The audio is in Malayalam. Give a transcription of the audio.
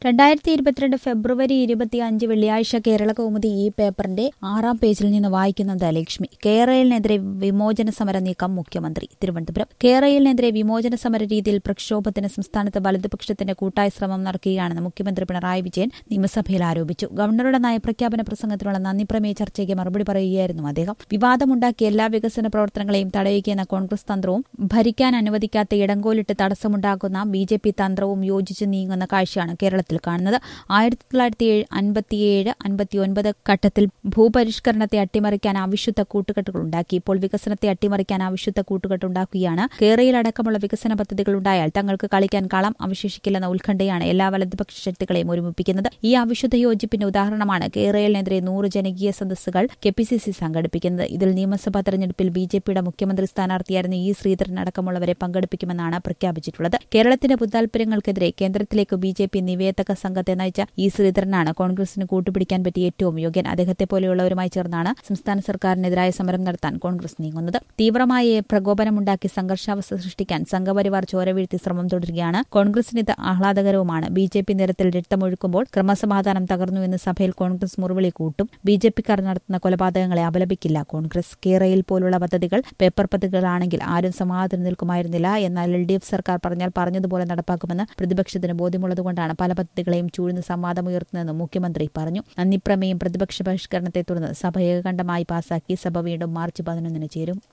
രണ്ടായിരത്തി ഇരുപത്തിരണ്ട് ഫെബ്രുവരി ഇരുപത്തി അഞ്ച് വെള്ളിയാഴ്ച കേരള കൗമുദി ഈ പേപ്പറിന്റെ ആറാം പേജിൽ നിന്ന് വായിക്കുന്നത് ലക്ഷ്മി കേരളിനെതിരെ വിമോചന സമര നീക്കം മുഖ്യമന്ത്രി തിരുവനന്തപുരം കേരളിനെതിരെ വിമോചന സമര രീതിയിൽ പ്രക്ഷോഭത്തിന് സംസ്ഥാനത്ത് വലതുപക്ഷത്തിന്റെ കൂട്ടായ ശ്രമം നടക്കുകയാണെന്ന് മുഖ്യമന്ത്രി പിണറായി വിജയൻ നിയമസഭയിൽ ആരോപിച്ചു ഗവർണറുടെ നയപ്രഖ്യാപന പ്രസംഗത്തിനുള്ള നന്ദി പ്രമേയ ചർച്ചയ്ക്ക് മറുപടി പറയുകയായിരുന്നു അദ്ദേഹം വിവാദമുണ്ടാക്കി എല്ലാ വികസന പ്രവർത്തനങ്ങളെയും തടയുകയെന്ന കോൺഗ്രസ് തന്ത്രവും ഭരിക്കാൻ അനുവദിക്കാത്ത ഇടങ്കോലിട്ട് തടസ്സമുണ്ടാക്കുന്ന ബി ജെ പി തന്ത്രവും യോജിച്ച് നീങ്ങുന്ന കാഴ്ചയാണ് കേരളത്തിൽ കാണുന്നത് ആയിരത്തി തൊള്ളായിരത്തി അൻപത്തിയേഴ് അൻപത്തിയൊൻപത് ഘട്ടത്തിൽ ഭൂപരിഷ്കരണത്തെ അട്ടിമറിക്കാൻ അവിശുദ്ധ കൂട്ടുകെട്ടുകൾ ഉണ്ടാക്കി ഇപ്പോൾ വികസനത്തെ അട്ടിമറിക്കാൻ അവിശുദ്ധ കൂട്ടുകെട്ടുണ്ടാക്കുകയാണ് കേരളയിലടക്കമുള്ള വികസന പദ്ധതികൾ ഉണ്ടായാൽ തങ്ങൾക്ക് കളിക്കാൻ കളം അവശേഷിക്കില്ലെന്ന ഉത്കണ്ഠയാണ് എല്ലാ വലതുപക്ഷ ശക്തികളെയും ഒരുമിപ്പിക്കുന്നത് ഈ അവിശുദ്ധ യോജിപ്പിന്റെ ഉദാഹരണമാണ് കേരളിനെതിരെ നൂറ് ജനകീയ സദസ്സുകൾ കെ പി സി സി സംഘടിപ്പിക്കുന്നത് ഇതിൽ നിയമസഭാ തെരഞ്ഞെടുപ്പിൽ ബി ജെ പിയുടെ മുഖ്യമന്ത്രി സ്ഥാനാർത്ഥിയായിരുന്ന ഇ ശ്രീധരൻ അടക്കമുള്ളവരെ പങ്കെടുപ്പിക്കുമെന്നാണ് പ്രഖ്യാപിച്ചിട്ടുള്ളത് കേരളത്തിന്റെ പൊതുതാൽപര്യങ്ങൾക്കെതിരെ കേന്ദ്രത്തിലേക്ക് ബി ജെ പി നിവേദക സംഘത്തെ നയിച്ച ഇ ശ്രീധരനാണ് കോൺഗ്രസിന് കൂട്ടുപിടിക്കാൻ പറ്റിയ ഏറ്റവും യോഗ്യൻ അദ്ദേഹത്തെ പോലെയുള്ളവരുമായി ചേർന്നാണ് സംസ്ഥാന സർക്കാരിനെതിരായ സമരം നടത്താൻ കോൺഗ്രസ് നീങ്ങുന്നത് തീവ്രമായ പ്രകോപനമുണ്ടാക്കി സംഘർഷാവസ്ഥ സൃഷ്ടിക്കാൻ സംഘപരിവാർ ചോരവീഴ്ത്തി ശ്രമം തുടരുകയാണ് കോൺഗ്രസിന് ഇത് ആഹ്ലാദകരവുമാണ് ബി ജെ പി നിരത്തിൽ രക്തമൊഴുക്കുമ്പോൾ ക്രമസമാധാനം തകർന്നുവെന്ന് സഭയിൽ കോൺഗ്രസ് മുറിവിളി കൂട്ടും ബി ജെ പിക്കാർ നടത്തുന്ന കൊലപാതകങ്ങളെ അപലപിക്കില്ല കോൺഗ്രസ് കേരയിൽ പോലുള്ള പദ്ധതികൾ പേപ്പർ പദ്ധതികളാണെങ്കിൽ ആരും സമാധാനം നിൽക്കുമായിരുന്നില്ല എന്നാൽ എൽ ഡി എഫ് സർക്കാർ പറഞ്ഞാൽ പറഞ്ഞതുപോലെ നടപ്പാക്കുമെന്ന് പ്രതിപക്ഷത്തിന് ബോധ്യമുള്ളതുകൊണ്ടാണ് പല പദ്ധതികളെയും ചൂഴ്ന്ന് സംവാദമുയർത്തുന്നതെന്നും മുഖ്യമന്ത്രി പറഞ്ഞു നന്ദിപ്രമേയം പ്രതിപക്ഷ ബഹിഷ്കരണത്തെ തുടർന്ന് സഭ ഏകകണ്ഠമായി പാസാക്കി സഭ വീണ്ടും മാർച്ച് പതിനൊന്നിന് ചേരും